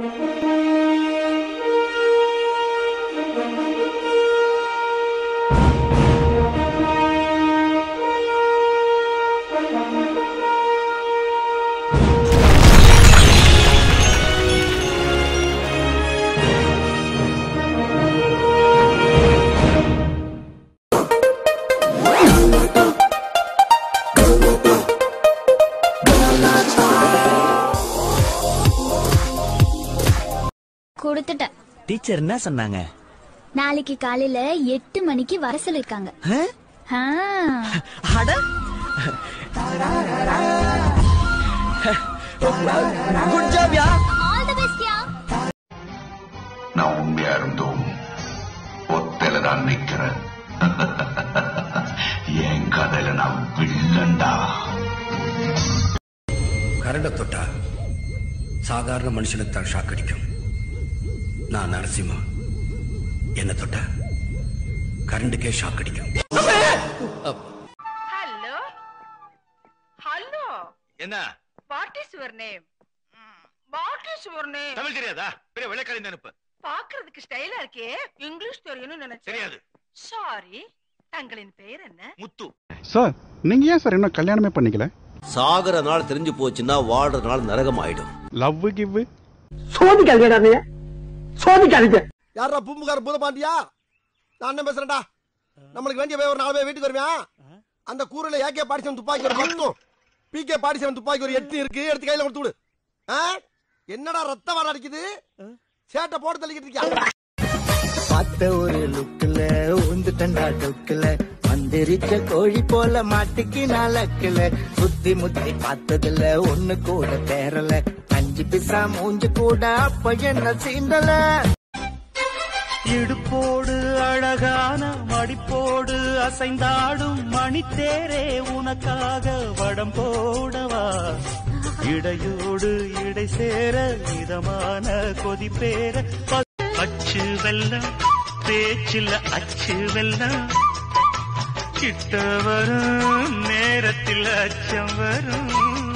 கொடுத்துட்டேன் டீச்சர் என்ன சொன்னாங்க நாளைக்கு காலையில எட்டு மணிக்கு வர சொல்லிருக்காங்க ஆ? ஆ, அட good job yeah all the best yeah. நான் உண்மையா இருந்தோம் ஒத்தையில தான் நிக்கிறேன் என் கதையில நான் வில்லன்டா கரண்டை தொட்டா சாதாரண மனுஷனுக்கு தான் ஷாக் அடிக்கும் நான் நரசிம்மா என்ன தொட்டா கரண்டுக்கே ஷாக் அடிக்கும் ஹலோ ஹலோ என்ன what is your name what is your name Tamil தெரியாதா பெரிய வெள்ளைக்காரி அனுப்பு பாக்குறதுக்கு ஸ்டைலா இருக்கே இங்கிலீஷ் தெரியும்னு நினைச்சேன் தெரியாது சாரி தங்களின் பெயர் என்ன முத்து சார் நீங்க ஏன் சார் இன்னும் கல்யாணமே பண்ணிக்கல சாகர நாள் தெரிஞ்சு போச்சுன்னா வாழ்ற நாள் நரகம் ஆயிடும் லவ் கிவ் யாரா பூம்புகார பூதபாண்டியா நான் என்ன பேசுறேன்டா நம்மளுக்கு வேண்டிய போய் ஒரு நாலு பேர் வீட்டுக்கு வருவேன் அந்த கூரையில ஏகே பாடிசன் துப்பாக்கி ஒரு பத்தும் பிகே பாடிசன் துப்பாக்கி ஒரு எட்டு இருக்கு எடுத்து கையில கொடுத்து விடு ஆ? என்னடா ரத்தம் வர அடிக்குது சேட்டை போட்டு தள்ளிக்கிட்டு இருக்கியா பார்த்த ஒரு லுக்குல உந்துட்டண்டா டொக்குல வந்திருச்ச கோழி போல மாட்டிக்கு நாளக்குல சுத்தி முத்தி பார்த்ததுல ஒண்ணு கூட தேரல அஞ்சு பிசா மூஞ்சு கூட அப்ப என்ன சீண்டல இடுப்போடு அழகான மடிப்போடு அசைந்தாடும் மணித்தேரே உனக்காக வடம் போடவா இடையோடு இடை சேர இதமான கொதிப்பேர அச்சு வெல்லம் பேச்சில் அச்சு வெல்லம் கிட்ட வரும் நேரத்தில் அச்சம் வரும்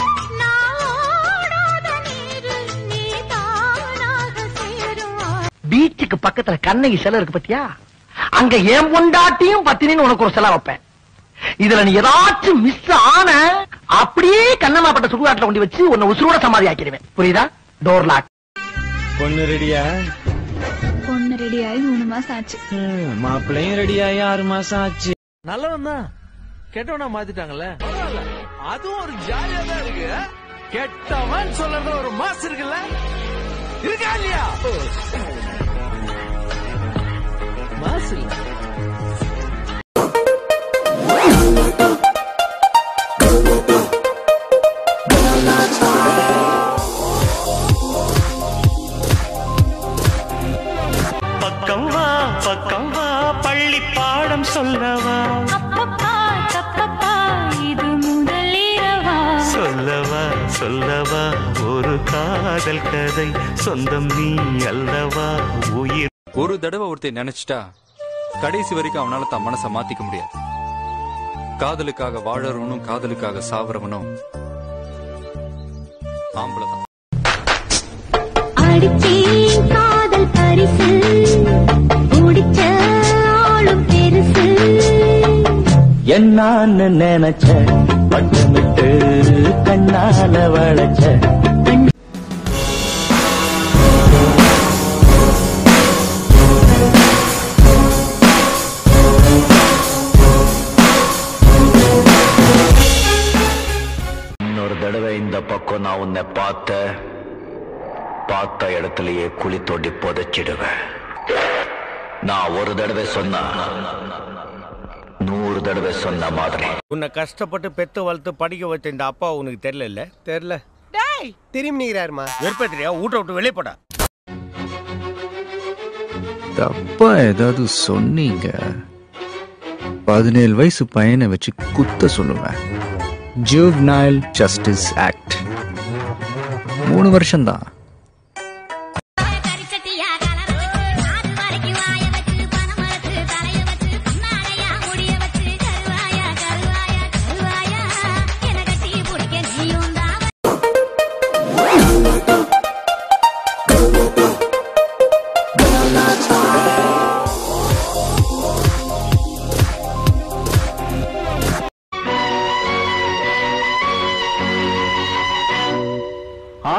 பீச்சுக்கு பக்கத்துல கண்ணகி சிலை இருக்கு பத்தியா அங்க ஏன் பொண்டாட்டியும் பத்தினின்னு உனக்கு ஒரு சிலை வைப்பேன் இதுல நீ ஏதாச்சும் மிஸ் ஆன அப்படியே கண்ணமாப்பட்ட சுடுகாட்டுல கொண்டு வச்சு உன்னை உசுரோட சமாதி ஆக்கிடுவேன் புரியுதா டோர் லாக் பொண்ணு ரெடியா பொண்ணு ரெடி ஆகி மூணு மாசம் ஆச்சு மாப்பிள்ளையும் ரெடியாயி ஆறு மாசம் ஆச்சு நல்லவன் தான் கெட்டவனா மாத்திட்டாங்கல்ல அதுவும் ஒரு ஜாலியா தான் இருக்கு கெட்டவன் சொல்றது ஒரு மாசம் இருக்குல்ல இருக்கா இல்லையா மாசு இல்ல பக்கம் வா பக்கம் வா பள்ளி பாடம் சொல்லவா இது முதலிரவா சொல்லவா சொல்லவா ஒரு காதல் கதை சொந்தம் நீ அல்லவா உயிர் ஒரு தடவை ஒருத்தர் நினைச்சிட்டா கடைசி வரைக்கும் அவனால தன் மனசை மாத்திக்க முடியாது காதலுக்காக வாழறவனும் காதலுக்காக சாவறவனும் ஆம்பளை தான் அடிச்சேன் காதல் பரிசு முடிச்ச ஆளும் பெருசு என்னான்னு நினைச்ச பட்டமிட்டு கண்ணால வளைச்ச இன்னொரு தடவை இந்த பக்கம் நான் உன்னை பார்த்த பார்த்த இடத்துலயே குழி தோண்டி புதைச்சிடுவேன் நான் ஒரு தடவை சொன்னா நூறு தடவை சொன்ன மாதிரி உன்னை கஷ்டப்பட்டு பெத்து வளர்த்து படிக்க வச்ச இந்த அப்பா உனக்கு தெரியல இல்ல தெரியல டேய் திரும்பி நிக்கிறாருமா வெறுப்பேத்திரியா ஊட்ட விட்டு வெளியே போடா தப்பா ஏதாவது சொன்னீங்க பதினேழு வயசு பையனை வச்சு குத்த சொல்லுவேன் ஜூவ்னைல் ஜஸ்டிஸ் ஆக்ட் மூணு வருஷம்தான் கருவாயா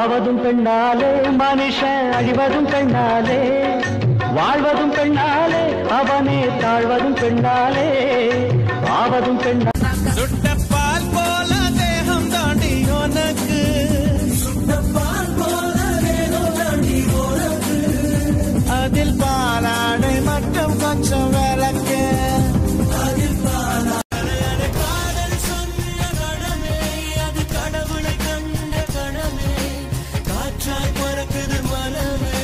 ஆவதும் பெண்ணாலே மனுஷன் அழிவதும் பெண்ணாலே வாழ்வதும் பெண்ணாலே அவனே தாழ்வதும் பெண்ணாலே ஆவதும் பெண்ணா சுட்ட பால் போல தேகம் தாண்டி உனக்கு சுட்ட பால் போல தேகம் தாண்டி உனக்கு அதில் பாலாடை மட்டும் கொஞ்சம் விளக்க அதில் பாலாடை காதல் சொன்ன கடமே அது கடவுளை கண்ட கடமே காற்றாய் பறக்குது மனமே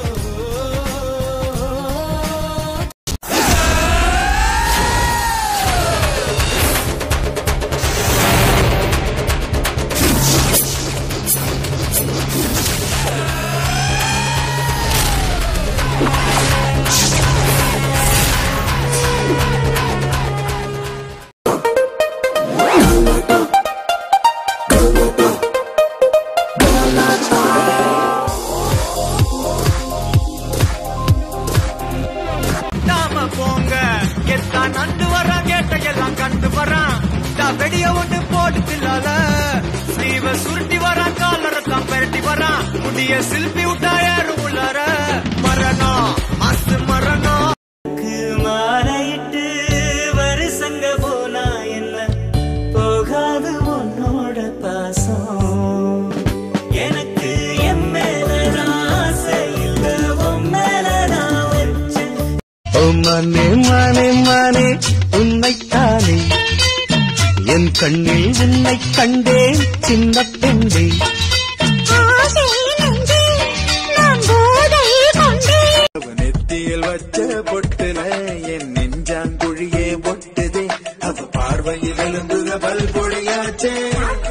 நாம போங்க எத்தான் நண்டு வரான் கேட்ட எல்லாம் கண்டு வரான் நான் வெடிய ஒன்று போட்டு தில்லால ஸ்லீவ சுருட்டி வரான் காலரை தான் பெரட்டி வரான் முடிய சில்பி விட்டா யாரும் உள்ளார மரணம் மஸ்து மரணம் மாலையிட்டு வருசங்க போனா என்ன போகாது உன்னோட பாசம் எனக்கு என் மேலதான் ஆசை இல்ல உன் மேலதான் வச்சேன் ஓ மானே மானே மானே உன்னைத்தானே என் கண்ணில் உன்னை கண்டேன் சின்ன பெண்ணே நெத்தியில் வச்ச பொட்டுல என் நெஞ்சாங்குழியே ஒட்டுதே அவ பார்வையில் எழுந்துக பல் பொழியாச்சே